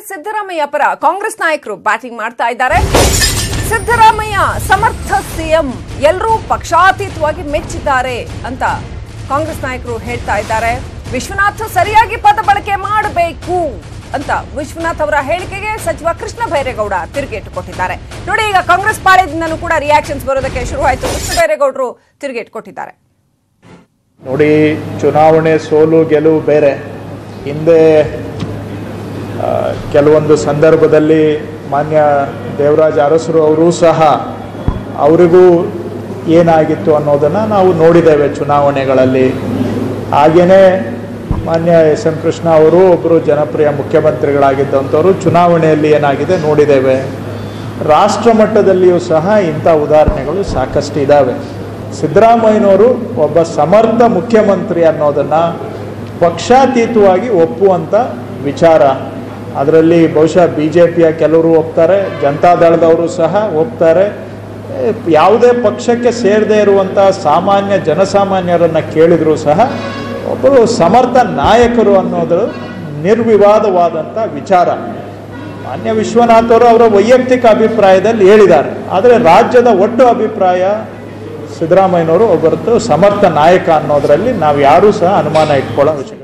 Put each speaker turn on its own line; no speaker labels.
ಸಿದ್ದರಾಮಯ್ಯ ಪರ ಕಾಂಗ್ರೆಸ್ ನಾಯಕರು ಬ್ಯಾಟಿಂಗ್ ಮಾಡ್ತಾ ಇದ್ದಾರೆ ಸಿದ್ದರಾಮಯ್ಯ ಸಮರ್ಥ ಸಿಎಂ ಎಲ್ಲರೂ ಪಕ್ಷಾತೀತವಾಗಿ ಮೆಚ್ಚಿದ್ದಾರೆ ಅಂತ ಕಾಂಗ್ರೆಸ್ ನಾಯಕರು ಹೇಳ್ತಾ ಇದ್ದಾರೆ ವಿಶ್ವನಾಥ್ ಸರಿಯಾಗಿ ಪದ ಬಳಕೆ ಮಾಡಬೇಕು ಅಂತ ವಿಶ್ವನಾಥ್ ಅವರ ಹೇಳಿಕೆಗೆ ಸಚಿವ ಕೃಷ್ಣ ಬೈರೇಗೌಡ ತಿರುಗೇಟು ಕೊಟ್ಟಿದ್ದಾರೆ ನೋಡಿ ಈಗ ಕಾಂಗ್ರೆಸ್ ಪಾಳ್ಯದಿಂದಲೂ ಕೂಡ ರಿಯಾಕ್ಷನ್ಸ್ ಬರೋದಕ್ಕೆ ಶುರುವಾಯಿತು ಕೃಷ್ಣ ಬೈರೇಗೌಡರು ತಿರುಗೇಟು ಕೊಟ್ಟಿದ್ದಾರೆ
ನೋಡಿ ಚುನಾವಣೆ ಸೋಲು ಗೆಲುವು ಬೇರೆ ಹಿಂದೆ ಆ, ಕೆಲವೊಂದು ಸಂದರ್ಭದಲ್ಲಿ ಮಾನ್ಯ ದೇವರಾಜ ಅರಸರು ಅವರು ಸಹ ಅವರಿಗೂ ಏನಾಗಿತ್ತು ಅನ್ನೋದನ್ನು ನಾವು ನೋಡಿದ್ದೇವೆ ಚುನಾವಣೆಗಳಲ್ಲಿ ಹಾಗೆಯೇ ಮಾನ್ಯ ಎಸ್ ಎಂ ಕೃಷ್ಣ ಅವರು ಒಬ್ಬರು ಜನಪ್ರಿಯ ಮುಖ್ಯಮಂತ್ರಿಗಳಾಗಿದ್ದಂಥವರು ಚುನಾವಣೆಯಲ್ಲಿ ಏನಾಗಿದೆ ನೋಡಿದ್ದೇವೆ ರಾಷ್ಟ್ರ ಮಟ್ಟದಲ್ಲಿಯೂ ಸಹ ಇಂಥ ಉದಾಹರಣೆಗಳು ಸಾಕಷ್ಟು ಇದ್ದಾವೆ ಸಿದ್ದರಾಮಯ್ಯನವರು ಒಬ್ಬ ಸಮರ್ಥ ಮುಖ್ಯಮಂತ್ರಿ ಅನ್ನೋದನ್ನು ಪಕ್ಷಾತೀತವಾಗಿ ಒಪ್ಪುವಂಥ ವಿಚಾರ ಅದರಲ್ಲಿ ಬಹುಶಃ ಬಿ ಜೆ ಪಿಯ ಕೆಲವರು ಒಪ್ತಾರೆ ಜನತಾದಳದವರು ಸಹ ಒಪ್ತಾರೆ ಏ, ಯಾವುದೇ ಪಕ್ಷಕ್ಕೆ ಸೇರದೇ ಇರುವಂಥ ಸಾಮಾನ್ಯ ಜನಸಾಮಾನ್ಯರನ್ನು ಕೇಳಿದರೂ ಸಹ ಒಬ್ಬರು ಸಮರ್ಥ ನಾಯಕರು ಅನ್ನೋದು ನಿರ್ವಿವಾದವಾದಂಥ ವಿಚಾರ ಮಾನ್ಯ ವಿಶ್ವನಾಥ್ ಅವರು ಅವರ ವೈಯಕ್ತಿಕ ಅಭಿಪ್ರಾಯದಲ್ಲಿ ಹೇಳಿದ್ದಾರೆ ಆದರೆ ರಾಜ್ಯದ ಒಟ್ಟು ಅಭಿಪ್ರಾಯ ಸಿದ್ದರಾಮಯ್ಯನವರು ಒಬ್ಬರದ್ದು ಸಮರ್ಥ ನಾಯಕ ಅನ್ನೋದರಲ್ಲಿ ನಾವು ಯಾರೂ ಸಹ ಅನುಮಾನ ಇಟ್ಕೊಳ್ಳೋ ಅವಶ್ಯಕತೆ